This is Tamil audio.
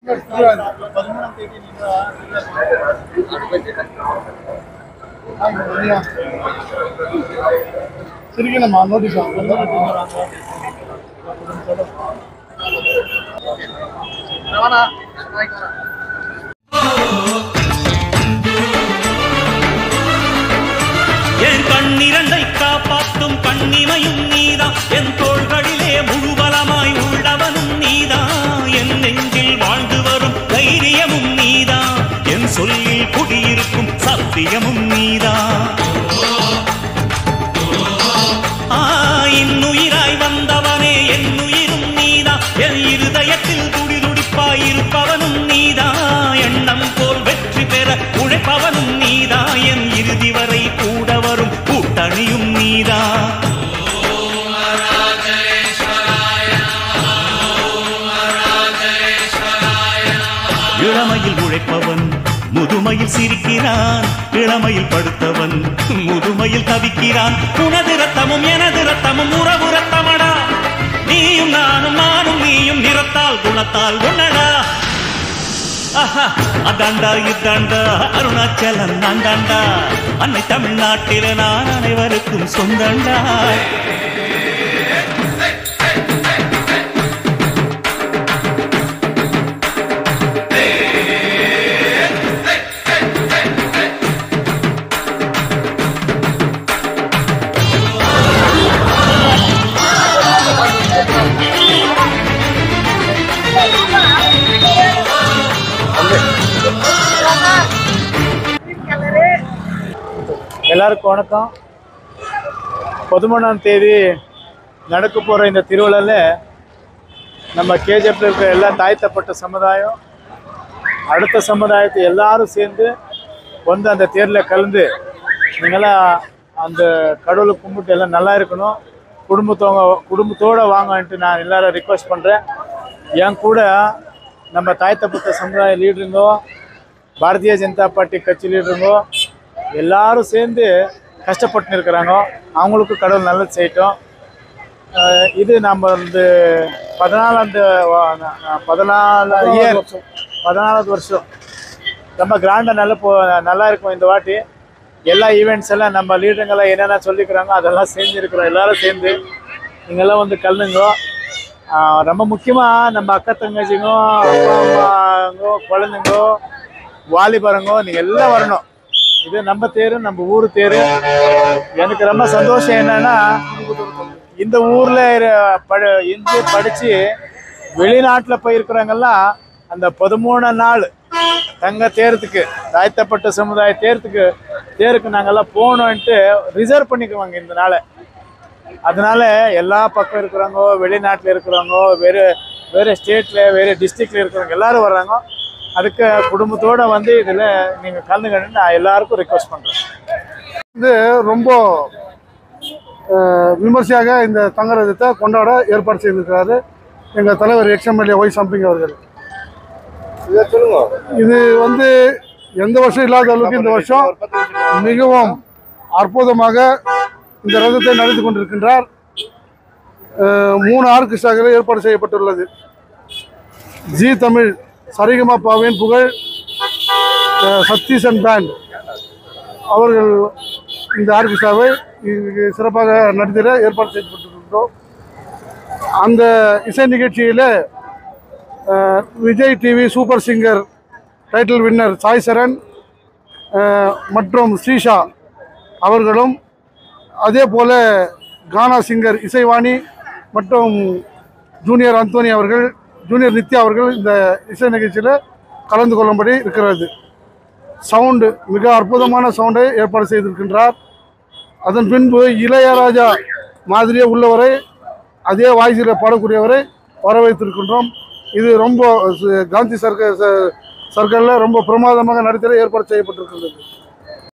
பதிமூணாம் தேதி நீங்க சிரிக்கணுமா நோட்டீஸ் என் கண்ணிரண்டை காப்பாற்றும் கண்ணிமையும் நீதான் என் தோள்களிலே முழுபலமாய் உள்ளவனும் நீதான் என் நெஞ்சில் வாழ்ந்து வரும் தைரியமும் நீதான் என் சொல்லில் குடியிருக்கும் சத்தியமும் நீதான் ஆ, இன்னுயிராய் வந்தவனே என் உயிரும் நீதான் என் இருதயத்தில் துடிதுடிப்பாய் இருப்பவனும் நீதான் எண்ணம் போல் வெற்றி பெற உழைப்பவனும் நீதான் என் இறுதி வரை கூட வரும் கூட்டணியும் நீதான் இளமையில் உழைப்பவன் முதுமையில் சிரிக்கிறான் இளமையில் படுத்தவன் முதுமையில் தவிக்கிறான் உனது ரத்தமும் எனது ரத்தமும் உறவு ரத்தமடா நீயும் நானும் நானும் நீயும் நிறத்தால் குணத்தால் உன்னடா ஆஹா, அதாண்டா இதாண்டா அருணாச்சலம் நான் தாண்டா அன்னை தமிழ்நாட்டில நான் அனைவருக்கும் சொந்தண்டா எல்லாருக்கும் வணக்கம் பதிமூணாம் தேதி நடக்க போகிற இந்த திருவிழாவில் நம்ம கேஜிஎஃப்ல இருக்கிற எல்லா தாழ்த்தப்பட்ட சமுதாயம் அடுத்த சமுதாயத்தை எல்லாரும் சேர்ந்து வந்து அந்த தேரில் கலந்து நீங்களாம் அந்த கடவுளை கும்பிட்டு எல்லாம் நல்லா இருக்கணும் குடும்பத்தவங்க குடும்பத்தோடு வாங்கன்ட்டு நான் எல்லாரும் ரிக்வெஸ்ட் பண்ணுறேன் என் கூட நம்ம தாழ்த்தப்பட்ட சமுதாய லீடருங்கோ பாரதிய ஜனதா பார்ட்டி கட்சி லீடருங்கோ எல்லாரும் சேர்ந்து கஷ்டப்பட்டு இருக்கிறாங்க அவங்களுக்கு கடவுள் நல்லது செய்யட்டும் அஹ் இது நம்ம வந்து பதினாலாந்து பதினாலு இயர் பதினாலாவது வருஷம் ரொம்ப கிராண்டாக நல்ல போ நல்லா இருக்கும் இந்த வாட்டி எல்லா ஈவெண்ட்ஸ் எல்லாம் நம்ம லீடருங்கெல்லாம் என்னென்ன சொல்லிக்கிறாங்க அதெல்லாம் செஞ்சுருக்கிறோம் எல்லாரும் சேர்ந்து நீங்கள்லாம் வந்து கலந்துங்கோ ஆஹ் ரொம்ப முக்கியமாக நம்ம அக்கா தங்கச்சிங்கோ அப்பா அம்மாங்கோ குழந்தைங்கோ வாலிபரங்கோ நீங்கள் எல்லாம் வரணும் இது நம்ம தேரு நம்ம ஊர் தேரு எனக்கு ரொம்ப சந்தோஷம் என்னன்னா இந்த ஊர்ல இரு- படி இருந்து படிச்சு வெளிநாட்டுல போயிருக்கிறவங்கெல்லாம் அந்த பதிமூணு நாள் தங்க தேர்த்துக்கு தாழ்த்தப்பட்ட சமுதாய தேர்த்துக்கு தேருக்கு நாங்கெல்லாம் போகணுன்ட்டு ரிசர்வ் பண்ணிக்குவாங்க இந்த நாளை அதனால எல்லா பக்கம் இருக்கிறவங்க வெளிநாட்டில் இருக்கிறவங்க வேறு வேறு ஸ்டேட்டில் வேறு டிஸ்ட்ரிக்டில் இருக்கிறவங்க எல்லாரும் வர்றாங்க அதுக்கு குடும்பத்தோட வந்து இதில் நீங்கள் கலந்துக்கணும்னு நான் எல்லாருக்கும் ரிக்வஸ்ட் பண்ணுறேன் வந்து ரொம்ப அஹ், விமர்சையாக இந்த தங்க ரதத்தை கொண்டாட ஏற்பாடு செய்திருக்கிறாரு எங்கள் தலைவர் எக்ஸ்எம்எல்ஏ ஒய் சம்பிங் அவர்கள் இது வந்து எந்த வருஷம் இல்லாத அளவுக்கு இந்த வருஷம் மிகவும் அற்புதமாக இந்த ரதத்தை நடத்தி கொண்டிருக்கின்றார் அஹ், மூணு ஆர்கெஸ்ட்ராக்கள் ஏற்பாடு செய்யப்பட்டுள்ளது ஜி தமிழ் சரிகமா பாவின் புகழ் அஹ், சத்தீசன் பேண்ட் அவர்கள் இந்த ஆர்கெஸ்ட்ராவை இங்கு சிறப்பாக நடத்திட ஏற்பாடு செய்யப்பட்டிருக்கிறோம் அந்த இசை நிகழ்ச்சியில் அஹ், Vijay TV super singer title winner Sai Charan அஹ், மற்றும் ஸ்ரீஷா அவர்களும் அதே போல் கானா சிங்கர் இசைவாணி மற்றும் ஜூனியர் அந்தோனி அவர்கள் ஜூனியர் நித்யா அவர்கள் இந்த இசை நிகழ்ச்சியில் கலந்து கொள்ளும்படி இருக்கிறது சவுண்டு மிக அற்புதமான சவுண்டை ஏற்பாடு செய்திருக்கின்றார் அதன் பின்பு இளையராஜா மாதிரியே உள்ளவரை அதே வாய்ஸில் பாடக்கூடியவரை வர வைத்திருக்கின்றோம் இது ரொம்ப ச- காந்தி சர்க்க சர்க்கிளில் ரொம்ப பிரமாதமாக நடத்திட ஏற்பாடு செய்யப்பட்டிருக்கின்றது